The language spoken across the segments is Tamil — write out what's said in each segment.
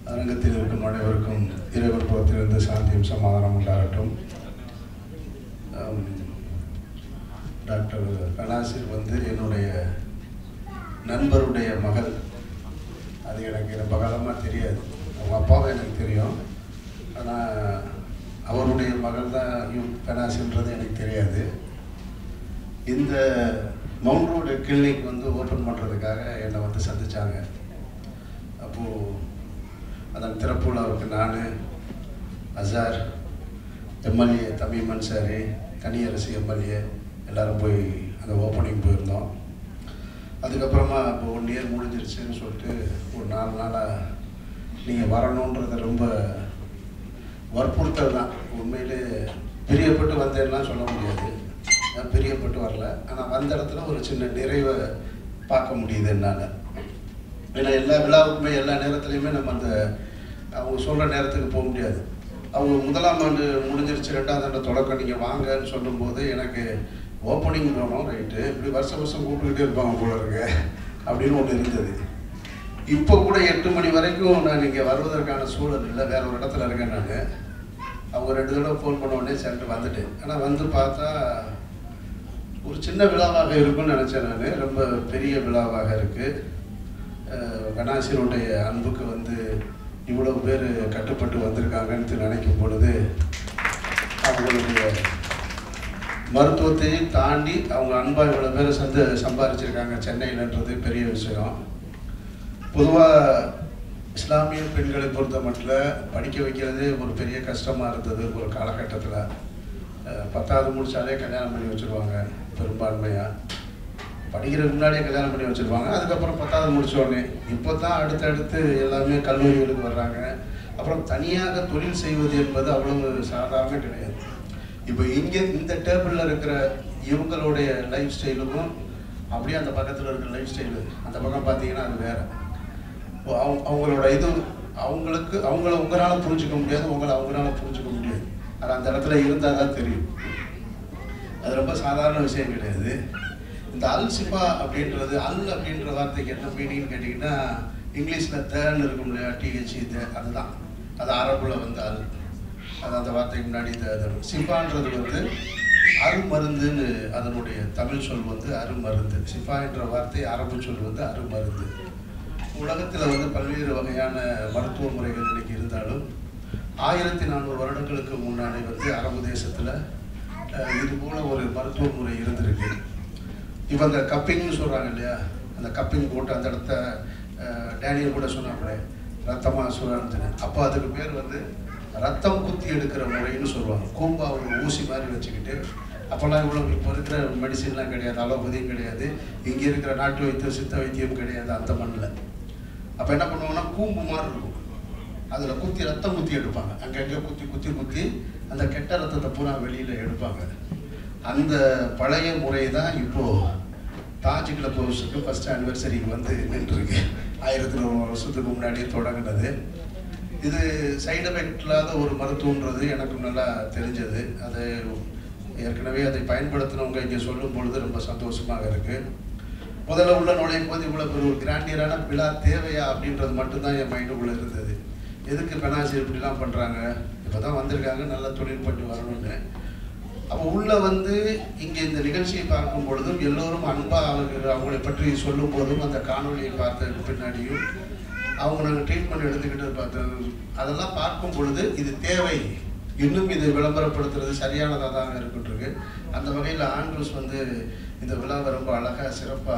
அரங்கத்தில் இருக்கும் அனைவருக்கும் இறைவர் புறத்திலிருந்து சாந்தியும் சமாதானம் உண்டாகட்டும் ஆம், டாக்டர் கலாசிர் வந்து என்னுடைய நண்பருடைய மகள் அது எனக்கு ரொம்ப காலமாக தெரியாது அவங்க அப்பாவை எனக்கு தெரியும் ஆனால் அவருடைய மகள் தான் யூ பெனாசின்றது எனக்கு தெரியாது இந்த மவுண்ட் ரோடு கிளினிக் வந்து ஓப்பன் பண்ணுறதுக்காக என்னை வந்து சந்திச்சாங்க அப்போது அதன் திறப்பு விழாவுக்கு நான் அசார் எம்எல்ஏ தமிழ் அன்சாரி கனியரசு எம்எல்ஏ எல்லாரும் போய் அந்த ஓப்பனிங் போயிருந்தோம் அதுக்கப்புறமா இப்போ ஒன் இயர் முடிஞ்சிருச்சுன்னு சொல்லிட்டு ஒரு நாலு நாளாக நீங்கள் வரணுன்றது ரொம்ப வற்புறுத்தல் தான் உண்மையிலே பிரியப்பட்டு வந்தேன்லாம் சொல்ல முடியாது நான் பிரியப்பட்டு வரல ஆனால் வந்த இடத்துல ஒரு சின்ன நிறைவை பார்க்க முடியுது என்னால் ஏன்னா எல்லா விழாவுக்குமே எல்லா நேரத்துலையுமே நம்ம அந்த அவங்க சொல்கிற நேரத்துக்கு போக முடியாது அவங்க முதலாம் ஆண்டு முடிஞ்சிருச்சு ரெண்டாவது ஆண்டு தொடக்கம் நீங்கள் வாங்கன்னு சொல்லும்போது எனக்கு ஓப்பனிங் போனோம் ரைட்டு இப்படி வருஷம் வருஷம் கூப்பிட்டுக்கிட்டே இருப்பாங்க போல இருக்கு அப்படின்னு ஒன்று இருந்தது இப்போ கூட எட்டு மணி வரைக்கும் நான் இங்கே வருவதற்கான சூழல் இல்லை வேற ஒரு இடத்துல இருக்கேன் நான் அவங்க ரெண்டு தடவை ஃபோன் பண்ண உடனே சரிட்டு வந்துட்டேன் ஆனால் வந்து பார்த்தா ஒரு சின்ன விழாவாக இருக்கும்னு நினச்சேன் நான் ரொம்ப பெரிய விழாவாக இருக்குது கணாசியனுடைய அன்புக்கு வந்து இவ்வளவு பேர் கட்டுப்பட்டு வந்திருக்காங்கன்னு நினைக்கும் பொழுது அவங்களுடைய மருத்துவத்தையும் தாண்டி அவங்க அன்பாக இவ்வளோ பேர் சந்து சம்பாதிச்சிருக்காங்க சென்னையிலன்றது பெரிய விஷயம் பொதுவாக இஸ்லாமிய பெண்களை பொறுத்த மட்டும் படிக்க வைக்கிறதே ஒரு பெரிய கஷ்டமாக இருந்தது ஒரு காலகட்டத்தில் அஹ், பத்தாவது முடிச்சாலே கல்யாணம் பண்ணி வச்சுருவாங்க பெரும்பான்மையாக படிக்கிறதுக்கு முன்னாடியே கல்யாணம் பண்ணி வச்சுருவாங்க அதுக்கப்புறம் பத்தாவது முடிச்ச உடனே இப்போ தான் அடுத்தடுத்து எல்லாமே கல்லூரிகளுக்கு வர்றாங்க அப்புறம் தனியாக தொழில் செய்வது என்பது அவ்வளவு சாதாரண கிடையாது இப்போ இங்கே இந்த டேபிளில் இருக்கிற இவங்களுடைய லைஃப் ஸ்டைலுக்கும் அப்படியே அந்த பக்கத்தில் இருக்கிற லைஃப் ஸ்டைலு அந்த பக்கம் பார்த்தீங்கன்னா அது வேற ஓ, அவங்க அவங்களோட இது அவங்களுக்கு அவங்கள உங்களால் புரிஞ்சுக்க முடியாது உங்களை அவங்களால புரிஞ்சுக்க முடியாது அது அந்த இடத்துல இருந்தால் தான் தெரியும் அது ரொம்ப சாதாரண விஷயம் கிடையாது இந்த அல் சிபா அப்படின்றது அல் அப்படின்ற வார்த்தைக்கு என்ன மீனிங்னு கேட்டிங்கன்னா இங்கிலீஷில் தேன்னு இருக்கும் இல்லையா டிஹெச் இது அதுதான் அது அரபுல வந்து அல் அது அந்த வார்த்தைக்கு முன்னாடி இந்த இது. சிஃபான்றது வந்து அருமருந்துன்னு அதனுடைய தமிழ் சொல் வந்து அருமருந்து சிஃபா என்ற வார்த்தை அரபு சொல் வந்து அருமருந்து உலகத்தில் வந்து பல்வேறு வகையான மருத்துவ முறைகள் இன்னைக்கு இருந்தாலும் ஆயிரத்தி நானூறு வருடங்களுக்கு முன்னாடி வந்து அரபு தேசத்தில் இது போல ஒரு மருத்துவ முறை இருந்திருக்கு இப்போ அந்த கப்பிங்னு சொல்கிறாங்க இல்லையா அந்த கப்பிங் போட்டு அந்த இடத்த அஹ், டேனியல் கூட சொன்னாங்களே ரத்தமாக சுழந்துன்னு அப்போ அதுக்கு பேர் வந்து ரத்தம் குத்தி எடுக்கிற முறைன்னு சொல்லுவாங்க கூம்பா ஒரு ஊசி மாதிரி வச்சுக்கிட்டு அப்போல்லாம் இவ்வளோ இப்போ இருக்கிற மெடிசின்லாம் கிடையாது அலோபதியும் கிடையாது இங்கே இருக்கிற நாட்டு வைத்தியம் சித்த வைத்தியம் கிடையாது அந்த மண்ணில் அப்போ என்ன பண்ணுவாங்கன்னா கூம்பு மாதிரி இருக்கும் அதில் குத்தி ரத்தம் குத்தி எடுப்பாங்க அங்கங்கே குத்தி குத்தி குத்தி அந்த கெட்ட ரத்தத்தை பூரா வெளியில் எடுப்பாங்க அந்த பழைய முறை தான் இப்போது தாஜ் கிளப் ஹவுஸுக்கு ஃபஸ்ட் ஆனிவர்சரிக்கு வந்து நின்றுருக்கு ஆயிரத்தி நூறு வருஷத்துக்கு முன்னாடியே தொடங்கினது இது சைடு எஃபெக்ட் இல்லாத ஒரு மருத்துவன்றது எனக்கு நல்லா தெரிஞ்சது அது ஏற்கனவே அதை பயன்படுத்தினவங்க இங்கே சொல்லும் பொழுது ரொம்ப சந்தோஷமாக இருக்குது முதல்ல உள்ள நுழையும் போது இவ்வளோ பெரிய ஒரு கிராண்டியரான விழா தேவையா அப்படின்றது மட்டும்தான் என் மைண்டுக்குள்ளே இருந்தது எதுக்கு பெனாசி இப்படிலாம் பண்ணுறாங்க இப்போ தான் வந்திருக்காங்க நல்லா தொழில் பண்ணி வரணும்னு அப்போ உள்ள வந்து இங்கே இந்த நிகழ்ச்சியை பார்க்கும் பொழுதும் எல்லோரும் அன்பாக அவர்கள் அவங்களை பற்றி சொல்லும் போதும் அந்த காணொலியை பார்த்ததுக்கு பின்னாடியும் அவங்க நாங்கள் ட்ரீட்மெண்ட் எடுத்துக்கிட்டு பார்த்தது அதெல்லாம் பார்க்கும் பொழுது இது தேவை இன்னும் இதை விளம்பரப்படுத்துறது சரியானதாக தான் இருக்கின்றது அந்த வகையில் ஆண்ட்ரூஸ் வந்து இந்த விழாவை ரொம்ப அழகாக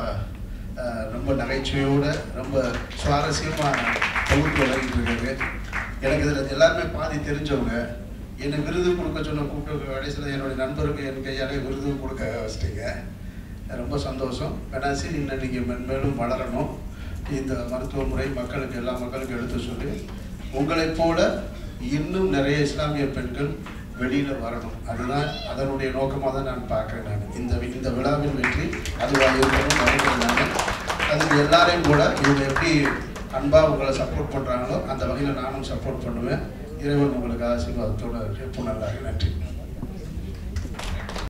சிறப்பாக ரொம்ப நகைச்சுவையோட ரொம்ப சுவாரஸ்யமாக தொகுத்து வழங்கிட்டு இருக்காரு எனக்கு இதில் எல்லாருமே பாதி தெரிஞ்சவங்க என்னை விருது கொடுக்க சொன்ன கூப்பிட்டு கடைசியில் என்னுடைய நண்பருக்கு என் கையாலே விருது கொடுக்க வச்சிட்டீங்க ரொம்ப சந்தோஷம் பெனாசி இன்னும் நீங்கள் மென்மேலும் வளரணும் இந்த மருத்துவ முறை மக்களுக்கு எல்லா மக்களுக்கும் எடுத்து சொல்லி உங்களைப் போல இன்னும் நிறைய இஸ்லாமிய பெண்கள் வெளியில் வரணும் அதுதான் அதனுடைய நோக்கமாக தான் நான் பார்க்குறேன் நான் இந்த வி- இந்த விழாவின் வெற்றி அதுவாக இருக்கணும் நினைக்கிறேன் நான் அதுக்கு எல்லாரையும் கூட இவங்க எப்படி அன்பாக உங்களை சப்போர்ட் பண்ணுறாங்களோ அந்த வகையில் நானும் சப்போர்ட் பண்ணுவேன் இறைவன் உங்களுக்கு ஆசீர்வாதத்தோட எப்போ நல்லா நன்றி